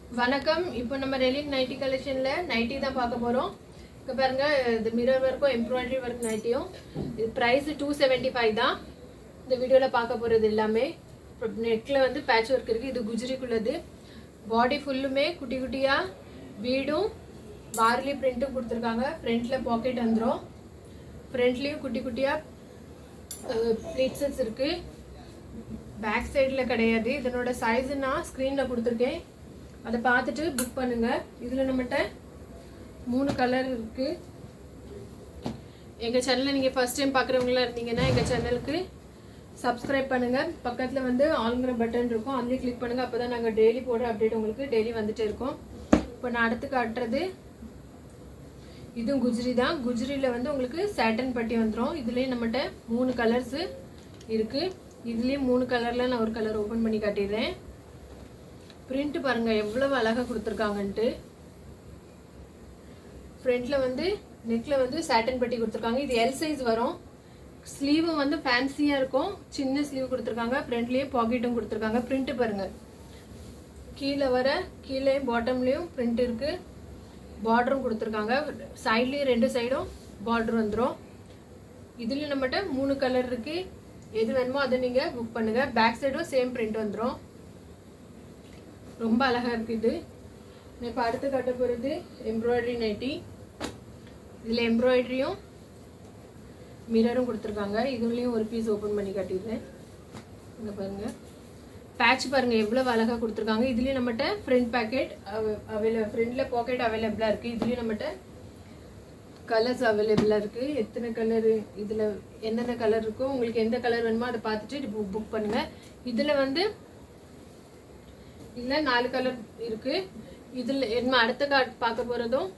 வணக்கம் இப்போ நம்ம ரெலின் நைட்டி கலெக்ஷன்ல நைட்டி தான் பார்க்க போறோம் இங்க பாருங்க இது மிரர் ஒர்க்கும் எம்ப்ராய்டரி ஒர்க் நைட்டியும் இது பிரைஸ் டூ செவன்ட்டி ஃபைவ் தான் இந்த வீடியோல பார்க்க போறது எல்லாமே நெக்ல வந்து பேட்ச் ஒர்க் இருக்கு இது குஜரிக்குள்ளது பாடி ஃபுல்லுமே குட்டி குட்டியா வீடும் வார்லி பிரிண்ட்டும் கொடுத்துருக்காங்க ஃப்ரண்ட்ல பாக்கெட் வந்துடும் ஃப்ரண்ட்லயும் குட்டி குட்டியா ப்ளீட்ஸஸ் இருக்கு பேக் சைடில் கிடையாது இதனோட சைஸ் நான் ஸ்க்ரீனில் கொடுத்துருக்கேன் அதை பார்த்துட்டு புக் பண்ணுங்க இதில் நம்மகிட்ட மூணு கலர் இருக்கு எங்கள் சேனலை நீங்கள் ஃபர்ஸ்ட் டைம் பார்க்குறவங்களா இருந்தீங்கன்னா எங்கள் சேனலுக்கு சப்ஸ்கிரைப் பண்ணுங்க பக்கத்தில் வந்து ஆளுங்கிற பட்டன் இருக்கும் அதுலேயும் கிளிக் பண்ணுங்க அப்போ தான் நாங்கள் டெய்லி போடுற அப்டேட் உங்களுக்கு டெய்லி வந்துட்டே இருக்கோம் இப்போ நான் அடுத்து காட்டுறது இதுவும் குஜ்ரி தான் குஜ்ரியில் வந்து உங்களுக்கு சேட்டன் பட்டி வந்துடும் இதுலேயும் நம்மகிட்ட மூணு கலர்ஸு இருக்குது இதுலேயும் மூணு கலரில் நான் ஒரு கலர் ஓப்பன் பண்ணி காட்டிடுறேன் பிரிண்ட் பாருங்க எவ்வளவு அழகாக கொடுத்துருக்காங்கன்ட்டு ஃப்ரண்ட்ல வந்து நெக்ல வந்து சாட்டன் பட்டி கொடுத்துருக்காங்க இது எல் சைஸ் வரும் ஸ்லீவும் வந்து ஃபேன்சியா இருக்கும் சின்ன ஸ்லீவ் கொடுத்துருக்காங்க ஃப்ரண்ட்லயே பாக்கெட்டும் கொடுத்துருக்காங்க பிரிண்ட் பாருங்க கீழே வர கீழே பாட்டம்லயும் பிரிண்ட் இருக்கு பார்டரும் கொடுத்துருக்காங்க சைட்லயும் ரெண்டு சைடும் பார்டர் வந்துடும் இதுல நம்மகிட்ட மூணு கலர் இருக்கு எது வேணுமோ அதை நீங்க புக் பண்ணுங்க பேக் சைடும் சேம் பிரிண்ட் வந்துடும் ரொம்ப அழகா இருக்கு இது நான் இப்போ அடுத்து காட்ட போகிறது எம்ப்ராய்டரி நைட்டி இதில் எம்ப்ராய்டரியும் மிரரும் கொடுத்துருக்காங்க இதுலேயும் ஒரு பீஸ் ஓப்பன் பண்ணி காட்டிடுறேன் இங்கே பாருங்க பேட்ச் பாருங்க எவ்வளோ அழகாக கொடுத்துருக்காங்க இதுலேயும் நம்மகிட்ட ஃப்ரண்ட் பேக்கெட் அவைல ஃப்ரண்ட்டில் பாக்கெட் அவைலபிளாக இருக்குது இதுலேயும் நம்மகிட்ட கலர்ஸ் அவைலபிளாக இருக்குது எத்தனை கலரு இதில் என்னென்ன கலர் இருக்கோ உங்களுக்கு எந்த கலர் வேணுமோ அதை பார்த்துட்டு புக் புக் பண்ணுங்கள் இதில் வந்து இதுல நாலு கலர் இருக்கு இதுல என்ன அடுத்த கார்டு பார்க்க போறதும்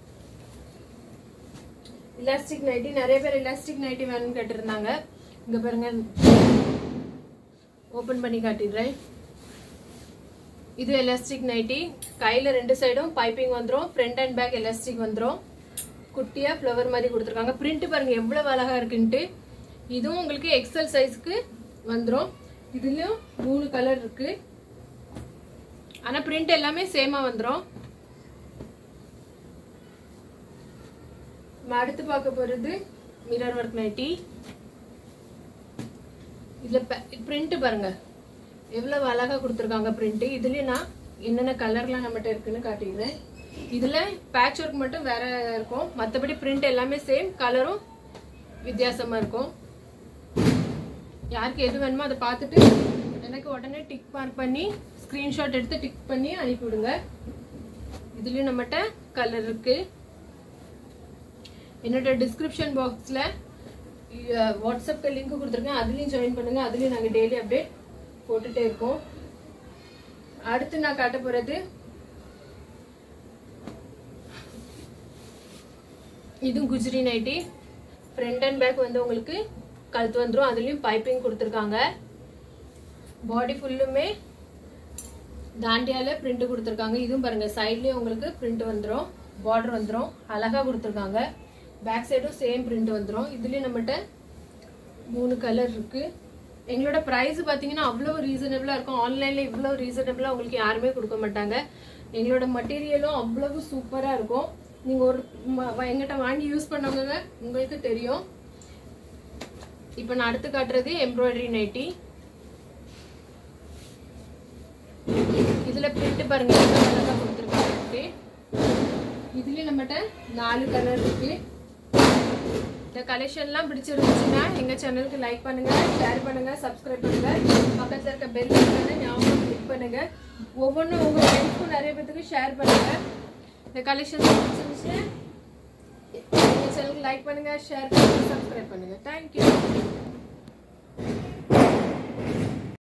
எலாஸ்டிக் நைட்டி நிறைய பேர் எலாஸ்டிக் நைட்டி வேணும்னு கேட்டிருந்தாங்க இங்க பாருங்க ஓபன் பண்ணி காட்டிடுறேன் இது எலாஸ்டிக் நைட்டி கையில ரெண்டு சைடும் பைப்பிங் வந்துடும் ஃப்ரண்ட் அண்ட் பேக் எலாஸ்டிக் வந்துடும் குட்டியா ஃப்ளவர் மாதிரி கொடுத்துருக்காங்க பிரிண்ட் பாருங்க எவ்வளவு அழகா இருக்குன்ட்டு இதுவும் உங்களுக்கு எக்ஸல் சைஸ்க்கு வந்துடும் இதுலயும் மூணு கலர் இருக்கு ஆனா பிரிண்ட் எல்லாமே சேமா வந்துடும் நம்ம அடுத்து பார்க்க போறது மிரர் ஒர்க் நைட்டி இதுல பிரிண்ட் பாருங்க எவ்வளவு அழகா கொடுத்துருக்காங்க பிரிண்ட் இதுலயும் நான் என்னென்ன கலர்லாம் நம்மகிட்ட இருக்குன்னு காட்டிடுறேன் இதுல பேட்ச் ஒர்க் மட்டும் வேற இருக்கும் மற்றபடி பிரிண்ட் எல்லாமே சேம் கலரும் வித்தியாசமா இருக்கும் யாருக்கு எது வேணுமோ அதை பார்த்துட்டு எனக்கு உடனே டிக் மார்க் பண்ணி ஸ்க்ரீன்ஷாட் எடுத்து டிக் பண்ணி அனுப்பிவிடுங்க இதுலேயும் நம்மகிட்ட கலர் இருக்கு என்னோட டிஸ்கிரிப்ஷன் பாக்ஸில் வாட்ஸ்அப்க்கு லிங்க் கொடுத்துருக்கேன் அதுலேயும் ஜாயின் பண்ணுங்க அதுலேயும் நாங்கள் டெய்லி அப்டேட் போட்டுட்டே இருக்கோம் அடுத்து நான் காட்ட போகிறது இதுவும் குஜ்ரி நைட்டி ஃப்ரண்ட் அண்ட் பேக் வந்து உங்களுக்கு கழுத்து வந்துடும் அதுலேயும் பைப்பிங் கொடுத்துருக்காங்க பாடி ஃபுல்லுமே தாண்டியால பிரிண்ட் கொடுத்துருக்காங்க இதுவும் பாருங்க சைட்லயும் உங்களுக்கு பிரிண்ட் வந்துடும் பார்டர் வந்துடும் அழகா கொடுத்துருக்காங்க பேக் சைடும் சேம் பிரிண்ட் வந்துடும் இதுலயும் நம்மகிட்ட மூணு கலர் இருக்கு எங்களோட ப்ரைஸ் பார்த்தீங்கன்னா அவ்வளோ ரீசனபிளாக இருக்கும் ஆன்லைனில் இவ்வளோ ரீசனபிளாக உங்களுக்கு யாருமே கொடுக்க மாட்டாங்க எங்களோட மெட்டீரியலும் அவ்வளவு சூப்பராக இருக்கும் நீங்கள் ஒரு எங்கிட்ட வாங்கி யூஸ் பண்ணவங்க உங்களுக்கு தெரியும் இப்போ நான் அடுத்து காட்டுறது எம்ப்ராய்டரி நைட்டி இதுல பிரிண்ட் பாருங்க எவ்வளவு அழகா கொடுத்துருக்காங்க இதுலயும் நம்மகிட்ட நாலு கலர் இருக்கு இந்த கலெக்ஷன்லாம் பிடிச்சிருந்துச்சுன்னா எங்க சேனலுக்கு லைக் பண்ணுங்க ஷேர் பண்ணுங்க சப்ஸ்கிரைப் பண்ணுங்க பக்கத்துல இருக்க பெல் ஐக்கான ஞாபகம் கிளிக் பண்ணுங்க ஒவ்வொன்றும் உங்க ஃப்ரெண்ட்ஸ்க்கும் நிறைய பேத்துக்கு ஷேர் பண்ணுங்க இந்த கலெக்ஷன் பிடிச்சிருந்துச்சு எங்க சேனலுக்கு லைக் பண்ணுங்க ஷேர் பண்ணுங்க சப்ஸ்கிரைப் பண்ணுங்க தேங்க்யூ